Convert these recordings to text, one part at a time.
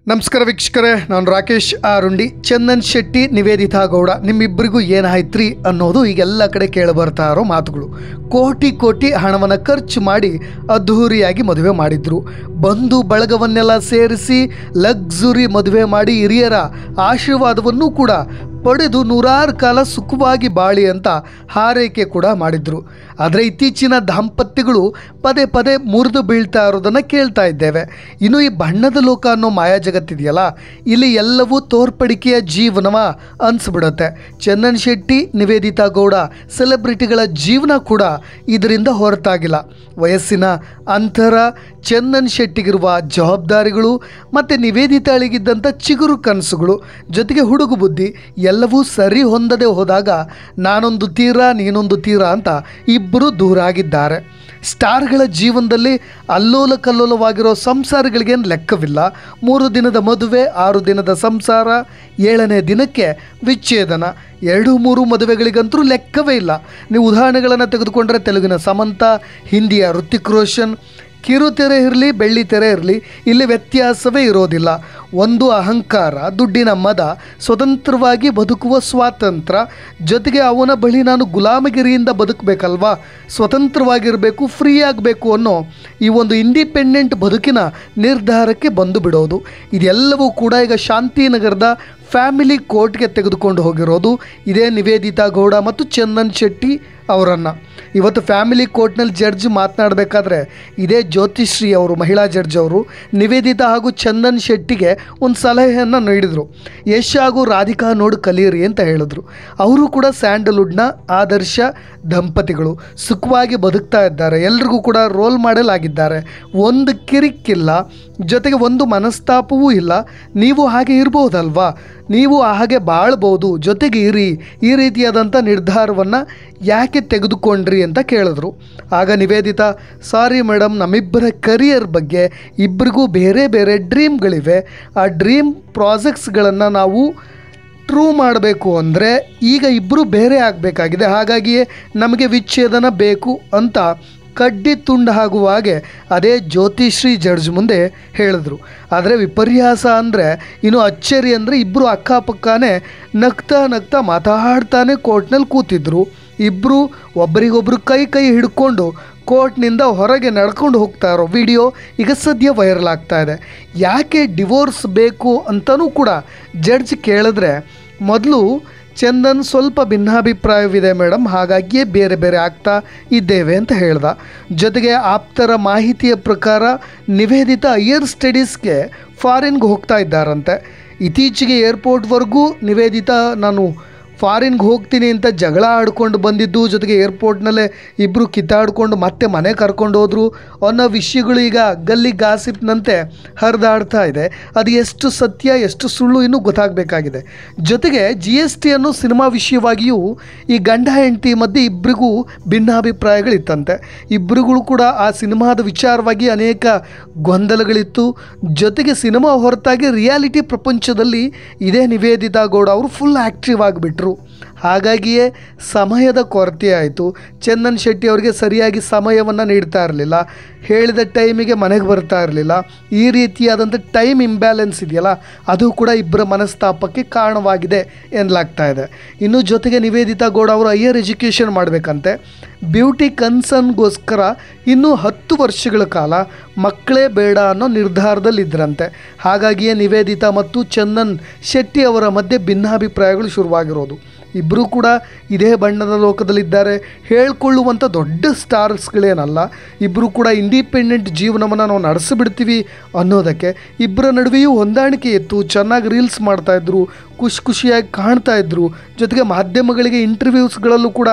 ನಮಸ್ಕಾರ ವೀಕ್ಷಕರೇ ನಾನು ರಾಕೇಶ್ ಆರುಂಡಿ ಚಂದನ್ ಶೆಟ್ಟಿ ನಿವೇದಿತಾ ಗೌಡ ನಿಮ್ಮಿಬ್ಬರಿಗೂ ಏನಾಯ್ತ್ರಿ ಅನ್ನೋದು ಈಗೆಲ್ಲ ಕಡೆ ಕೇಳಿಬರ್ತಾ ಇರೋ ಮಾತುಗಳು ಕೋಟಿ ಕೋಟಿ ಹಣವನ್ನು ಖರ್ಚು ಮಾಡಿ ಅದ್ಧೂರಿಯಾಗಿ ಮದುವೆ ಮಾಡಿದ್ರು ಬಂಧು ಬಳಗವನ್ನೆಲ್ಲ ಸೇರಿಸಿ ಲಕ್ಸುರಿ ಮದುವೆ ಮಾಡಿ ಹಿರಿಯರ ಆಶೀರ್ವಾದವನ್ನು ಕೂಡ ಪಡೆದು ನೂರಾರು ಕಾಲ ಸುಖವಾಗಿ ಬಾಳಿ ಅಂತ ಹಾರೈಕೆ ಕೂಡ ಮಾಡಿದ್ರು ಆದರೆ ಇತ್ತೀಚಿನ ದಾಂಪತ್ಯಗಳು ಪದೇ ಪದೇ ಮುರಿದು ಬೀಳ್ತಾ ಇರೋದನ್ನು ಕೇಳ್ತಾ ಇದ್ದೇವೆ ಇನ್ನು ಈ ಬಣ್ಣದ ಲೋಕ ಅನ್ನೋ ಮಾಯಾ ಜಗತ್ತಿದೆಯಲ್ಲ ಇಲ್ಲಿ ಎಲ್ಲವೂ ತೋರ್ಪಡಿಕೆಯ ಜೀವನವ ಅನಿಸ್ಬಿಡುತ್ತೆ ಚಂದನ್ ಶೆಟ್ಟಿ ನಿವೇದಿತಾ ಗೌಡ ಸೆಲೆಬ್ರಿಟಿಗಳ ಜೀವನ ಕೂಡ ಇದರಿಂದ ಹೊರತಾಗಿಲ್ಲ ವಯಸ್ಸಿನ ಅಂತರ ಚಂದನ್ ಶೆಟ್ಟಿಗಿರುವ ಜವಾಬ್ದಾರಿಗಳು ಮತ್ತು ನಿವೇದಿತಾಳಿಗಿದ್ದಂಥ ಚಿಗುರು ಕನಸುಗಳು ಜೊತೆಗೆ ಹುಡುಗು ಬುದ್ಧಿ ಎಲ್ಲವೂ ಸರಿ ಹೊಂದದೆ ಹೋದಾಗ ನಾನೊಂದು ತೀರ ನೀನೊಂದು ತೀರ ಅಂತ ಇಬ್ಬರು ದೂರ ಆಗಿದ್ದಾರೆ ಸ್ಟಾರ್ಗಳ ಜೀವನದಲ್ಲಿ ಅಲ್ಲೋಲ ಕಲ್ಲೋಲವಾಗಿರೋ ಸಂಸಾರಗಳಿಗೇನು ಲೆಕ್ಕವಿಲ್ಲ ಮೂರು ದಿನದ ಮದುವೆ ಆರು ದಿನದ ಸಂಸಾರ ಏಳನೇ ದಿನಕ್ಕೆ ವಿಚ್ಛೇದನ ಎರಡು ಮೂರು ಮದುವೆಗಳಿಗಂತೂ ಲೆಕ್ಕವೇ ಇಲ್ಲ ನೀವು ಉದಾಹರಣೆಗಳನ್ನು ತೆಗೆದುಕೊಂಡ್ರೆ ತೆಲುಗಿನ ಸಮಂತ ಹಿಂದಿಯ ಋತಿಕ್ ರೋಷನ್ ಕಿರುತೆರೆ ಇರಲಿ ಬೆಳ್ಳಿ ತೆರೆ ಇರಲಿ ಇಲ್ಲಿ ವ್ಯತ್ಯಾಸವೇ ಇರೋದಿಲ್ಲ ಒಂದು ಅಹಂಕಾರ ದುಡ್ಡಿನ ಮದ ಸ್ವತಂತ್ರವಾಗಿ ಬದುಕುವ ಸ್ವಾತಂತ್ರ್ಯ ಜೊತೆಗೆ ಅವನ ಬಳಿ ನಾನು ಗುಲಾಮಗಿರಿಯಿಂದ ಬದುಕಬೇಕಲ್ವಾ ಸ್ವತಂತ್ರವಾಗಿರಬೇಕು ಫ್ರೀ ಆಗಬೇಕು ಅನ್ನೋ ಈ ಒಂದು ಇಂಡಿಪೆಂಡೆಂಟ್ ಬದುಕಿನ ನಿರ್ಧಾರಕ್ಕೆ ಬಂದು ಬಿಡೋದು ಇದೆಲ್ಲವೂ ಕೂಡ ಈಗ ಶಾಂತಿನಗರದ ಫ್ಯಾಮಿಲಿ ಕೋರ್ಟ್ಗೆ ತೆಗೆದುಕೊಂಡು ಹೋಗಿರೋದು ಇದೇ ನಿವೇದಿತಾ ಗೌಡ ಮತ್ತು ಚಂದನ್ ಶೆಟ್ಟಿ ಅವರನ್ನು ಇವತ್ತು ಫ್ಯಾಮಿಲಿ ಕೋರ್ಟ್ನಲ್ಲಿ ಜಡ್ಜ್ ಮಾತನಾಡಬೇಕಾದ್ರೆ ಇದೇ ಜ್ಯೋತಿಶ್ರೀ ಅವರು ಮಹಿಳಾ ಜಡ್ಜ್ ಅವರು ನಿವೇದಿತಾ ಹಾಗೂ ಚಂದನ್ ಶೆಟ್ಟಿಗೆ ಒಂದು ಸಲಹೆಯನ್ನು ನೀಡಿದರು ಯಶ್ ಹಾಗೂ ರಾಧಿಕಾ ನೋಡಿ ಕಲಿಯಿರಿ ಅಂತ ಹೇಳಿದ್ರು ಅವರು ಕೂಡ ಸ್ಯಾಂಡಲ್ವುಡ್ನ ಆದರ್ಶ ದಂಪತಿಗಳು ಸುಖವಾಗಿ ಬದುಕ್ತಾ ಇದ್ದಾರೆ ಎಲ್ರಿಗೂ ಕೂಡ ರೋಲ್ ಮಾಡೆಲ್ ಆಗಿದ್ದಾರೆ ಒಂದು ಕಿರಿಕ್ಕಿಲ್ಲ ಜೊತೆಗೆ ಒಂದು ಮನಸ್ತಾಪವೂ ಇಲ್ಲ ನೀವು ಹಾಗೆ ಇರ್ಬೋದಲ್ವಾ ನೀವು ಹಾಗೆ ಬಾಳ್ಬೋದು ಜೊತೆಗೆ ಇರಿ ಈ ರೀತಿಯಾದಂಥ ನಿರ್ಧಾರವನ್ನು ಯಾಕೆ ತೆಗೆದುಕೊಂಡ್ರಿ ಅಂತ ಕೇಳಿದ್ರು ಆಗ ನಿವೇದಿತಾ ಸಾರಿ ಮೇಡಮ್ ನಮ್ಮಿಬ್ಬರ ಕರಿಯರ್ ಬಗ್ಗೆ ಇಬ್ಬರಿಗೂ ಬೇರೆ ಬೇರೆ ಡ್ರೀಮ್ಗಳಿವೆ ಆ ಡ್ರೀಮ್ ಪ್ರಾಜೆಕ್ಟ್ಸ್ಗಳನ್ನು ನಾವು ಟ್ರೂ ಮಾಡಬೇಕು ಅಂದರೆ ಈಗ ಇಬ್ಬರು ಬೇರೆ ಆಗಬೇಕಾಗಿದೆ ಹಾಗಾಗಿಯೇ ನಮಗೆ ವಿಚ್ಛೇದನ ಬೇಕು ಅಂತ ಕಡ್ಡಿ ತುಂಡು ಆಗುವ ಹಾಗೆ ಅದೇ ಜ್ಯೋತಿಶ್ರೀ ಜಡ್ಜ್ ಮುಂದೆ ಹೇಳಿದ್ರು ಆದರೆ ವಿಪರ್ಯಾಸ ಅಂದರೆ ಇನ್ನು ಅಚ್ಚರಿ ಅಂದರೆ ಇಬ್ಬರು ಅಕ್ಕಪಕ್ಕನೇ ನಗ್ತಾ ನಗ್ತಾ ಮಾತಾಡ್ತಾನೆ ಕೋರ್ಟ್ನಲ್ಲಿ ಕೂತಿದ್ರು ಇಬ್ಬರು ಒಬ್ಬರಿಗೊಬ್ಬರು ಕೈ ಕೈ ಹಿಡ್ಕೊಂಡು ಕೋರ್ಟ್ನಿಂದ ಹೊರಗೆ ನಡ್ಕೊಂಡು ಹೋಗ್ತಾ ಇರೋ ವಿಡಿಯೋ ಈಗ ಸದ್ಯ ವೈರಲ್ ಆಗ್ತಾ ಇದೆ ಯಾಕೆ ಡಿವೋರ್ಸ್ ಬೇಕು ಅಂತಲೂ ಕೂಡ ಜಡ್ಜ್ ಕೇಳಿದ್ರೆ ಮೊದಲು ಚಂದನ್ ಸ್ವಲ್ಪ ಭಿನ್ನಾಭಿಪ್ರಾಯವಿದೆ ಮೇಡಮ್ ಹಾಗಾಗಿಯೇ ಬೇರೆ ಬೇರೆ ಆಗ್ತಾ ಇದ್ದೇವೆ ಅಂತ ಹೇಳ್ದ ಜೊತೆಗೆ ಆಪ್ತರ ಮಾಹಿತಿಯ ಪ್ರಕಾರ ನಿವೇದಿತ ಹೈಯರ್ ಸ್ಟಡೀಸ್ಗೆ ಫಾರಿನ್ಗೆ ಹೋಗ್ತಾ ಇದ್ದಾರಂತೆ ಇತ್ತೀಚೆಗೆ ಏರ್ಪೋರ್ಟ್ವರೆಗೂ ನಿವೇದಿತಾ ನಾನು ಫಾರಿನ್ಗೆ ಹೋಗ್ತೀನಿ ಅಂತ ಜಗಳ ಆಡ್ಕೊಂಡು ಬಂದಿದ್ದು ಜೊತೆಗೆ ಏರ್ಪೋರ್ಟ್ನಲ್ಲೇ ಇಬ್ಬರು ಕಿತ್ತಾಡ್ಕೊಂಡು ಮತ್ತೆ ಮನೆ ಕರ್ಕೊಂಡು ಹೋದ್ರು ಅನ್ನೋ ವಿಷಯಗಳು ಈಗ ಗಲ್ಲಿ ಗಾಸಿಪ್ನಂತೆ ಹರಿದಾಡ್ತಾ ಇದೆ ಅದು ಎಷ್ಟು ಸತ್ಯ ಎಷ್ಟು ಸುಳ್ಳು ಇನ್ನೂ ಗೊತ್ತಾಗಬೇಕಾಗಿದೆ ಜೊತೆಗೆ ಜಿ ಎಸ್ ಟಿ ಅನ್ನೋ ಸಿನಿಮಾ ವಿಷಯವಾಗಿಯೂ ಈ ಗಂಡ ಹೆಂಡತಿ ಮಧ್ಯೆ ಇಬ್ಬರಿಗೂ ಭಿನ್ನಾಭಿಪ್ರಾಯಗಳಿತ್ತಂತೆ ಇಬ್ಬರುಗಳು ಕೂಡ ಆ ಸಿನಿಮಾದ ವಿಚಾರವಾಗಿ ಅನೇಕ ಗೊಂದಲಗಳಿತ್ತು ಜೊತೆಗೆ ಸಿನಿಮಾ ಹೊರತಾಗಿ ರಿಯಾಲಿಟಿ ಪ್ರಪಂಚದಲ್ಲಿ ಇದೇ ನಿವೇದಿತಾ ಗೌಡ ಅವರು ಫುಲ್ ಆ್ಯಕ್ಟಿವ್ ಆಗಿಬಿಟ್ರು ಹಾಗಾಗಿಯೇ ಸಮಯದ ಕೊರತೆ ಆಯಿತು ಚಂದನ್ ಶೆಟ್ಟಿ ಅವರಿಗೆ ಸರಿಯಾಗಿ ಸಮಯವನ್ನು ನೀಡ್ತಾ ಇರಲಿಲ್ಲ ಹೇಳಿದ ಟೈಮಿಗೆ ಮನೆಗೆ ಬರ್ತಾ ಇರಲಿಲ್ಲ ಈ ರೀತಿಯಾದಂಥ ಟೈಮ್ ಇಂಬ್ಯಾಲೆನ್ಸ್ ಇದೆಯಲ್ಲ ಅದು ಕೂಡ ಇಬ್ಬರ ಮನಸ್ತಾಪಕ್ಕೆ ಕಾರಣವಾಗಿದೆ ಎನ್ನಲಾಗ್ತಾ ಇದೆ ಇನ್ನು ಜೊತೆಗೆ ನಿವೇದಿತಾ ಗೌಡ ಅವರು ಹೈಯರ್ ಎಜುಕೇಷನ್ ಮಾಡಬೇಕಂತೆ ಬ್ಯೂಟಿ ಕನ್ಸರ್ನ್ಗೋಸ್ಕರ ಇನ್ನೂ ಹತ್ತು ವರ್ಷಗಳ ಕಾಲ ಮಕ್ಕಳೇ ಬೇಡ ಅನ್ನೋ ನಿರ್ಧಾರದಲ್ಲಿದ್ದರಂತೆ ಹಾಗಾಗಿಯೇ ನಿವೇದಿತಾ ಮತ್ತು ಚಂದನ್ ಶೆಟ್ಟಿ ಅವರ ಮಧ್ಯೆ ಭಿನ್ನಾಭಿಪ್ರಾಯಗಳು ಶುರುವಾಗಿರೋದು ಇಬ್ಬರೂ ಕೂಡ ಇದೇ ಬಣ್ಣದ ಲೋಕದಲ್ಲಿದ್ದಾರೆ ಹೇಳ್ಕೊಳ್ಳುವಂಥ ದೊಡ್ಡ ಸ್ಟಾರ್ಸ್ಗಳೇನಲ್ಲ ಇಬ್ಬರು ಕೂಡ ಇಂಡಿಪೆಂಡೆಂಟ್ ಜೀವನವನ್ನು ನಾವು ನಡೆಸಿಬಿಡ್ತೀವಿ ಅನ್ನೋದಕ್ಕೆ ಇಬ್ಬರ ನಡುವೆಯೂ ಹೊಂದಾಣಿಕೆ ಇತ್ತು ಚೆನ್ನಾಗಿ ರೀಲ್ಸ್ ಮಾಡ್ತಾಯಿದ್ರು ಖುಷಿ ಖುಷಿಯಾಗಿ ಕಾಣ್ತಾ ಇದ್ರು ಜೊತೆಗೆ ಮಾಧ್ಯಮಗಳಿಗೆ ಇಂಟರ್ವ್ಯೂಸ್ಗಳಲ್ಲೂ ಕೂಡ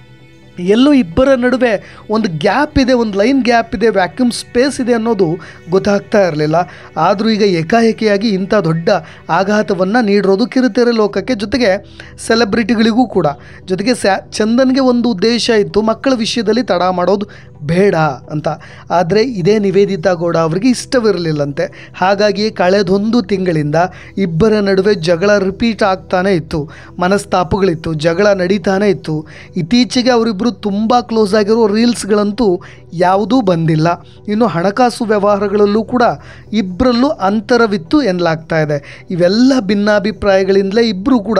ಎಲ್ಲೋ ಇಬ್ಬರ ನಡುವೆ ಒಂದು ಗ್ಯಾಪ್ ಇದೆ ಒಂದು ಲೈನ್ ಗ್ಯಾಪ್ ಇದೆ ವ್ಯಾಕ್ಯೂಮ್ ಸ್ಪೇಸ್ ಇದೆ ಅನ್ನೋದು ಗೊತ್ತಾಗ್ತಾ ಇರಲಿಲ್ಲ ಆದರೂ ಈಗ ಏಕಾಏಕಿಯಾಗಿ ಇಂಥ ದೊಡ್ಡ ಆಘಾತವನ್ನು ನೀಡಿರೋದು ಕಿರುತೆರೆ ಲೋಕಕ್ಕೆ ಜೊತೆಗೆ ಸೆಲೆಬ್ರಿಟಿಗಳಿಗೂ ಕೂಡ ಜೊತೆಗೆ ಸ್ಯಾ ಚಂದನ್ಗೆ ಒಂದು ಉದ್ದೇಶ ಇತ್ತು ಮಕ್ಕಳ ವಿಷಯದಲ್ಲಿ ತಡ ಮಾಡೋದು ಬೇಡ ಅಂತ ಆದರೆ ಇದೇ ನಿವೇದಿತಾ ಗೌಡ ಅವರಿಗೆ ಇಷ್ಟವಿರಲಿಲ್ಲಂತೆ ಹಾಗಾಗಿ ಕಳೆದೊಂದು ತಿಂಗಳಿಂದ ಇಬ್ಬರ ನಡುವೆ ಜಗಳ ರಿಪೀಟ್ ಆಗ್ತಾನೇ ಇತ್ತು ಮನಸ್ತಾಪಗಳಿತ್ತು ಜಗಳ ನಡೀತಾನೇ ಇತ್ತು ಇತ್ತೀಚೆಗೆ ಅವರಿಬ್ಬರು ಅವರಿಬ್ಬರು ತುಂಬ ಕ್ಲೋಸ್ ಆಗಿರೋ ರೀಲ್ಸ್ಗಳಂತೂ ಯಾವುದೂ ಬಂದಿಲ್ಲ ಇನ್ನು ಹಣಕಾಸು ವ್ಯವಹಾರಗಳಲ್ಲೂ ಕೂಡ ಇಬ್ಬರಲ್ಲೂ ಅಂತರವಿತ್ತು ಎನ್ನಲಾಗ್ತಾ ಇದೆ ಇವೆಲ್ಲ ಭಿನ್ನಾಭಿಪ್ರಾಯಗಳಿಂದಲೇ ಇಬ್ಬರು ಕೂಡ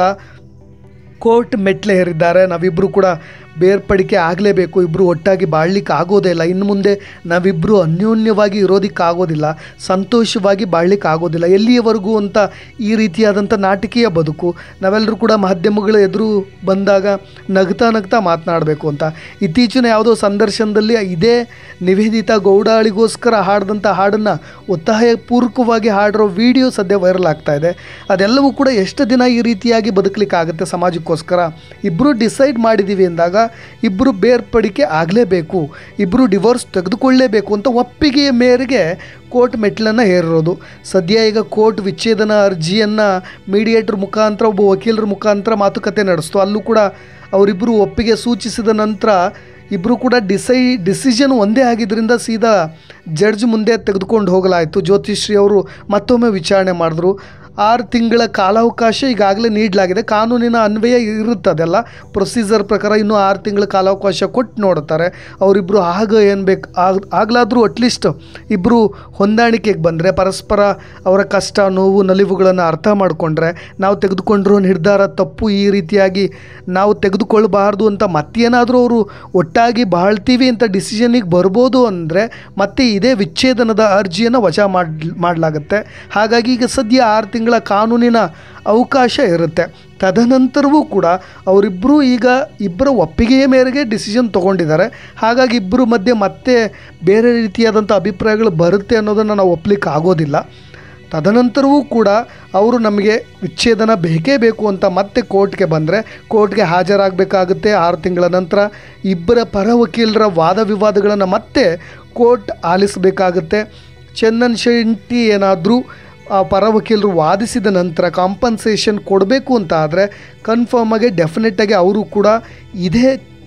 ಕೋರ್ಟ್ ಮೆಟ್ಲೆ ಹೇರಿದ್ದಾರೆ ನಾವಿಬ್ಬರು ಕೂಡ ಬೇರ್ಪಡಿಕೆ ಆಗಲೇಬೇಕು ಇಬ್ಬರು ಒಟ್ಟಾಗಿ ಬಾಳ್ಲಿಕ್ಕೆ ಆಗೋದೇ ಇಲ್ಲ ಇನ್ನು ಮುಂದೆ ನಾವಿಬ್ಬರು ಅನ್ಯೋನ್ಯವಾಗಿ ಇರೋದಕ್ಕೆ ಆಗೋದಿಲ್ಲ ಸಂತೋಷವಾಗಿ ಬಾಳ್ಲಿಕ್ಕೆ ಆಗೋದಿಲ್ಲ ಎಲ್ಲಿಯವರೆಗೂ ಅಂತ ಈ ರೀತಿಯಾದಂಥ ನಾಟಕೀಯ ಬದುಕು ನಾವೆಲ್ಲರೂ ಕೂಡ ಮಾಧ್ಯಮಗಳ ಎದುರು ಬಂದಾಗ ನಗ್ತಾ ನಗ್ತಾ ಮಾತನಾಡಬೇಕು ಅಂತ ಇತ್ತೀಚಿನ ಯಾವುದೋ ಸಂದರ್ಶನದಲ್ಲಿ ಇದೇ ನಿವೇದಿತಾ ಗೌಡಾಳಿಗೋಸ್ಕರ ಹಾಡಿದಂಥ ಹಾಡನ್ನು ಒತ್ತಾಯಪೂರ್ವಕವಾಗಿ ಹಾಡಿರೋ ವಿಡಿಯೋ ಸದ್ಯ ವೈರಲ್ ಆಗ್ತಾ ಇದೆ ಅದೆಲ್ಲವೂ ಕೂಡ ಎಷ್ಟು ದಿನ ಈ ರೀತಿಯಾಗಿ ಬದುಕಲಿಕ್ಕಾಗುತ್ತೆ ಸಮಾಜಕ್ಕೋಸ್ಕರ ಇಬ್ಬರು ಡಿಸೈಡ್ ಮಾಡಿದ್ದೀವಿ ಅಂದಾಗ ಇಬ್ಬರು ಬೇರ್ಪಡಿಕೆ ಆಗಲೇಬೇಕು ಇಬ್ಬರು ಡಿವೋರ್ಸ್ ತೆಗೆದುಕೊಳ್ಳೇಬೇಕು ಅಂತ ಒಪ್ಪಿಗೆಯ ಮೇರೆಗೆ ಕೋರ್ಟ್ ಮೆಟ್ಲನ್ನು ಹೇರಿರೋದು ಸದ್ಯ ಈಗ ಕೋರ್ಟ್ ವಿಚ್ಛೇದನ ಅರ್ಜಿಯನ್ನು ಮೀಡಿಯೇಟರ್ ಮುಖಾಂತರ ಒಬ್ಬ ವಕೀಲರ ಮುಖಾಂತರ ಮಾತುಕತೆ ನಡೆಸ್ತು ಅಲ್ಲೂ ಕೂಡ ಅವರಿಬ್ಬರು ಒಪ್ಪಿಗೆ ಸೂಚಿಸಿದ ನಂತರ ಇಬ್ಬರು ಕೂಡ ಡಿಸೈ ಡಿಸಿಷನ್ ಒಂದೇ ಆಗಿದ್ದರಿಂದ ಸೀದಾ ಜಡ್ಜ್ ಮುಂದೆ ತೆಗೆದುಕೊಂಡು ಹೋಗಲಾಯಿತು ಜ್ಯೋತಿಶ್ರೀ ಅವರು ಮತ್ತೊಮ್ಮೆ ವಿಚಾರಣೆ ಮಾಡಿದ್ರು ಆರು ತಿಂಗಳ ಕಾಲಾವಕಾಶ ಈಗಾಗಲೇ ನೀಡಲಾಗಿದೆ ಕಾನೂನಿನ ಅನ್ವಯ ಇರುತ್ತದೆಲ್ಲ ಪ್ರೊಸೀಜರ್ ಪ್ರಕಾರ ಇನ್ನೂ ಆರು ತಿಂಗಳ ಕಾಲಾವಕಾಶ ಕೊಟ್ಟು ನೋಡ್ತಾರೆ ಅವರಿಬ್ಬರು ಆಗ ಏನು ಬೇಕು ಆಗ ಆಗಲಾದರೂ ಅಟ್ಲೀಸ್ಟ್ ಇಬ್ಬರು ಹೊಂದಾಣಿಕೆಗೆ ಬಂದರೆ ಪರಸ್ಪರ ಅವರ ಕಷ್ಟ ನೋವು ನಲಿವುಗಳನ್ನು ಅರ್ಥ ಮಾಡಿಕೊಂಡ್ರೆ ನಾವು ತೆಗೆದುಕೊಂಡಿರೋ ನಿರ್ಧಾರ ತಪ್ಪು ಈ ರೀತಿಯಾಗಿ ನಾವು ತೆಗೆದುಕೊಳ್ಬಾರ್ದು ಅಂತ ಮತ್ತೇನಾದರೂ ಅವರು ಒಟ್ಟಾಗಿ ಬಾಳ್ತೀವಿ ಅಂತ ಡಿಸಿಷನಿಗೆ ಬರ್ಬೋದು ಅಂದರೆ ಮತ್ತೆ ಇದೇ ವಿಚ್ಛೇದನದ ಅರ್ಜಿಯನ್ನು ವಜಾ ಮಾಡಿ ಮಾಡಲಾಗುತ್ತೆ ಹಾಗಾಗಿ ಈಗ ಸದ್ಯ ಆರು ತಿಂಗಳ ಕಾನೂನಿನ ಅವಕಾಶ ಇರುತ್ತೆ ತದನಂತರವೂ ಕೂಡ ಅವರಿಬ್ಬರೂ ಈಗ ಇಬ್ಬರ ಒಪ್ಪಿಗೆಯ ಮೇರೆಗೆ ಡಿಸಿಷನ್ ತೊಗೊಂಡಿದ್ದಾರೆ ಹಾಗಾಗಿ ಇಬ್ಬರು ಮಧ್ಯೆ ಮತ್ತೆ ಬೇರೆ ರೀತಿಯಾದಂಥ ಅಭಿಪ್ರಾಯಗಳು ಬರುತ್ತೆ ಅನ್ನೋದನ್ನು ನಾವು ಒಪ್ಲಿಕ್ಕೆ ಆಗೋದಿಲ್ಲ ತದನಂತರವೂ ಕೂಡ ಅವರು ನಮಗೆ ವಿಚ್ಛೇದನ ಬೇಕೇ ಬೇಕು ಅಂತ ಮತ್ತೆ ಕೋರ್ಟ್ಗೆ ಬಂದರೆ ಕೋರ್ಟ್ಗೆ ಹಾಜರಾಗಬೇಕಾಗುತ್ತೆ ಆರು ತಿಂಗಳ ನಂತರ ಇಬ್ಬರ ಪರ ವಕೀಲರ ವಾದ ವಿವಾದಗಳನ್ನು ಮತ್ತೆ ಕೋರ್ಟ್ ಆಲಿಸಬೇಕಾಗುತ್ತೆ ಚಂದನ್ ಶೆಟ್ಟಿ ಏನಾದರೂ ಆ ಪರ ವಕೀಲರು ವಾದಿಸಿದ ನಂತರ ಕಾಂಪನ್ಸೇಷನ್ ಕೊಡಬೇಕು ಅಂತ ಆದರೆ ಕನ್ಫರ್ಮಾಗಿ ಡೆಫಿನೆಟಾಗಿ ಅವರು ಕೂಡ ಇದೇ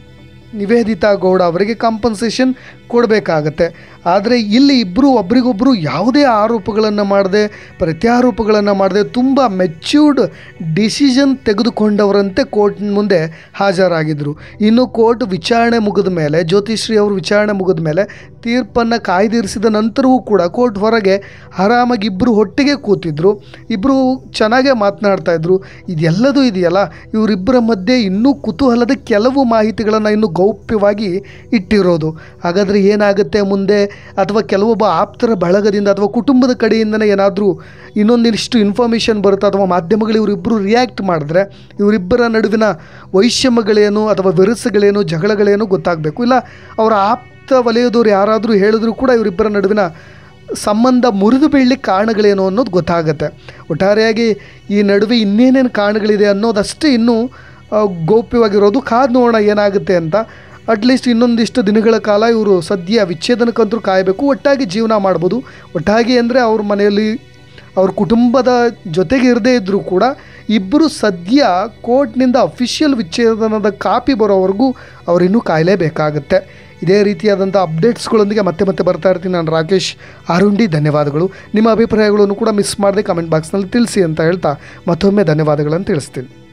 ನಿವೇದಿತಾ ಗೌಡ ಅವರಿಗೆ ಕಾಂಪನ್ಸೇಷನ್ ಕೊಡಬೇಕಾಗತ್ತೆ ಆದರೆ ಇಲ್ಲಿ ಇಬ್ಬರು ಒಬ್ರಿಗೊಬ್ಬರು ಯಾವುದೇ ಆರೋಪಗಳನ್ನು ಮಾಡದೆ ಪ್ರತ್ಯಾರೋಪಗಳನ್ನು ಮಾಡದೆ ತುಂಬ ಮೆಚ್ಯೂರ್ಡ್ ಡಿಸಿಷನ್ ತೆಗೆದುಕೊಂಡವರಂತೆ ಕೋರ್ಟ್ ಮುಂದೆ ಹಾಜರಾಗಿದ್ದರು ಇನ್ನು ಕೋರ್ಟ್ ವಿಚಾರಣೆ ಮುಗಿದ ಮೇಲೆ ಜ್ಯೋತಿಶ್ರೀ ಅವರು ವಿಚಾರಣೆ ಮುಗಿದ ಮೇಲೆ ತೀರ್ಪನ್ನು ಕಾಯ್ದಿರಿಸಿದ ನಂತರವೂ ಕೂಡ ಕೋರ್ಟ್ ಹೊರಗೆ ಆರಾಮಾಗಿ ಇಬ್ಬರು ಒಟ್ಟಿಗೆ ಕೂತಿದ್ರು ಇಬ್ಬರು ಚೆನ್ನಾಗೇ ಮಾತನಾಡ್ತಾ ಇದ್ರು ಇದೆಲ್ಲದೂ ಇದೆಯಲ್ಲ ಇವರಿಬ್ಬರ ಮಧ್ಯೆ ಇನ್ನೂ ಕುತೂಹಲದ ಕೆಲವು ಮಾಹಿತಿಗಳನ್ನು ಇನ್ನೂ ಗೌಪ್ಯವಾಗಿ ಇಟ್ಟಿರೋದು ಹಾಗಾದರೆ ಏನಾಗುತ್ತೆ ಮುಂದೆ ಅಥವಾ ಕೆಲವೊಬ್ಬ ಆಪ್ತರ ಬಳಗದಿಂದ ಅಥವಾ ಕುಟುಂಬದ ಕಡೆಯಿಂದನೇ ಏನಾದರೂ ಇನ್ನೊಂದಿಷ್ಟು ಇನ್ಫಾರ್ಮೇಷನ್ ಬರುತ್ತೆ ಅಥವಾ ಮಾಧ್ಯಮಗಳು ಇವರಿಬ್ಬರು ರಿಯಾಕ್ಟ್ ಮಾಡಿದ್ರೆ ಇವರಿಬ್ಬರ ನಡುವಿನ ವೈಷಮ್ಯಗಳೇನು ಅಥವಾ ವಿರಸಗಳೇನು ಜಗಳಗಳೇನು ಗೊತ್ತಾಗಬೇಕು ಇಲ್ಲ ಅವರ ಆಪ್ತ ವಲಯದವ್ರು ಯಾರಾದರೂ ಹೇಳಿದ್ರು ಕೂಡ ಇವರಿಬ್ಬರ ನಡುವಿನ ಸಂಬಂಧ ಮುರಿದು ಬೀಳಲಿಕ್ಕೆ ಕಾರಣಗಳೇನು ಅನ್ನೋದು ಗೊತ್ತಾಗುತ್ತೆ ಒಟ್ಟಾರೆಯಾಗಿ ಈ ನಡುವೆ ಇನ್ನೇನೇನು ಕಾರಣಗಳಿದೆ ಅನ್ನೋದಷ್ಟೇ ಇನ್ನೂ ಆ, ಗೌಪ್ಯವಾಗಿರೋದು ಕಾದು ನೋಡೋಣ ಏನಾಗುತ್ತೆ ಅಂತ ಅಟ್ಲೀಸ್ಟ್ ಇನ್ನೊಂದಿಷ್ಟು ದಿನಗಳ ಕಾಲ ಇವರು ಸದ್ಯ ವಿಚ್ಛೇದನಕ್ಕಂತೂ ಕಾಯಬೇಕು ಒಟ್ಟಾಗಿ ಜೀವನ ಮಾಡ್ಬೋದು ಒಟ್ಟಾಗಿ ಅಂದರೆ ಅವ್ರ ಮನೆಯಲ್ಲಿ ಅವ್ರ ಕುಟುಂಬದ ಜೊತೆಗೆ ಇರದೇ ಇದ್ದರೂ ಕೂಡ ಇಬ್ಬರು ಸದ್ಯ ಕೋರ್ಟ್ನಿಂದ ಅಫಿಷಿಯಲ್ ವಿಚ್ಛೇದನದ ಕಾಪಿ ಬರೋವರೆಗೂ ಅವರಿನ್ನೂ ಕಾಯಲೇಬೇಕಾಗುತ್ತೆ ಇದೇ ರೀತಿಯಾದಂಥ ಅಪ್ಡೇಟ್ಸ್ಗಳೊಂದಿಗೆ ಮತ್ತೆ ಮತ್ತೆ ಬರ್ತಾ ಇರ್ತೀನಿ ನಾನು ರಾಕೇಶ್ ಆರುಂಡಿ ಧನ್ಯವಾದಗಳು ನಿಮ್ಮ ಅಭಿಪ್ರಾಯಗಳನ್ನು ಕೂಡ ಮಿಸ್ ಮಾಡದೆ ಕಮೆಂಟ್ ಬಾಕ್ಸ್ನಲ್ಲಿ ತಿಳಿಸಿ ಅಂತ ಹೇಳ್ತಾ ಮತ್ತೊಮ್ಮೆ ಧನ್ಯವಾದಗಳನ್ನು ತಿಳಿಸ್ತೀನಿ